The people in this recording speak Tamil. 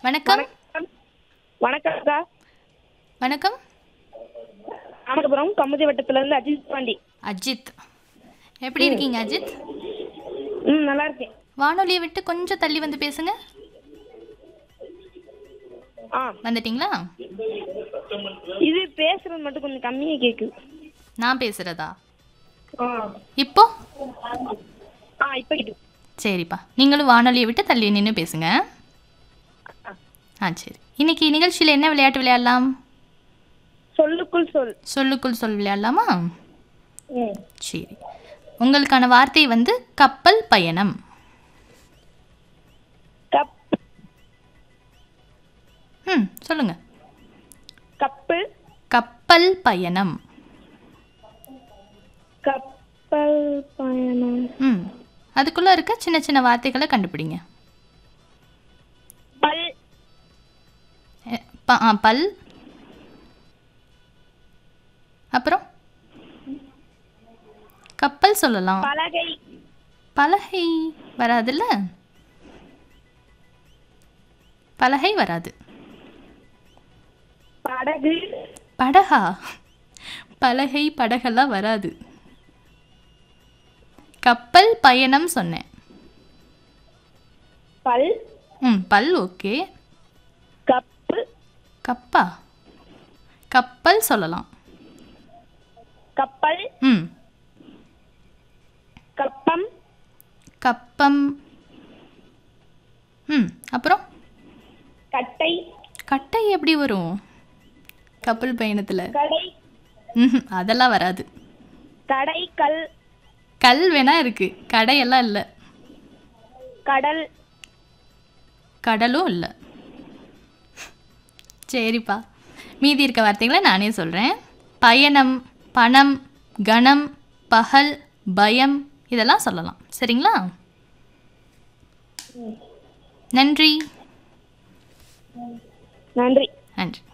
வணக்கம் வணக்கம் அக்கா வணக்கம் ராமநாதபுரம் கமுதி வட்டத்துல இருந்து அஜித் பாண்டி அஜித் எப்படி இருக்கீங்க அஜித் ம் நல்லா இருக்கேன் வானொலியை விட்டு கொஞ்சம் தள்ளி வந்து பேசுங்க ஆ வந்துட்டீங்களா இது பேசுறது மட்டும் கொஞ்சம் கம்மியா கேக்குது நான் பேசுறதா ஆ இப்போ ஆ இப்போ கேக்குது சரிப்பா நீங்களும் வானொலியை விட்டு தள்ளி நின்று பேசுங்க ஆ சரி இன்னைக்கு நிகழ்ச்சியில் என்ன விளையாட்டு விளையாடலாம் சொல்லுக்குள் சொல் சொல்லுக்குள் சொல் விளையாடலாமா ம் சரி உங்களுக்கான வார்த்தை வந்து கப்பல் பயணம் கப் ம் சொல்லுங்க கப்பல் கப்பல் பயணம் கப்பல் பயணம் ம் அதுக்குள்ளே இருக்க சின்ன சின்ன வார்த்தைகளை கண்டுபிடிங்க பல் எ, ப- ஆ, பல் அப்புறம் கப்பல் சொல்லலாம் பலகை பலகை வராதுல்ல பலகை வராது படகு படகா பலகை படகெல்லாம் வராது கப்பல் பயணம் சொன்னேன் பல் ம் பல் ஓகே கப்பு கப்பா கப்பல் சொல்லலாம் கப்பல் ம் கப்பம் கப்பம் ம் அப்புறம் கட்டை கட்டை எப்படி வரும் கப்பல் பயணத்தில் கடை ம் அதெல்லாம் வராது கடை கல் கல் வேணா இருக்கு கடையெல்லாம் இல்லை கடல் கடலும் இல்லை சரிப்பா மீதி இருக்க வார்த்தைகளை நானே சொல்கிறேன் பயணம் பணம் கணம் பகல் பயம் இதெல்லாம் சொல்லலாம் சரிங்களா நன்றி நன்றி நன்றி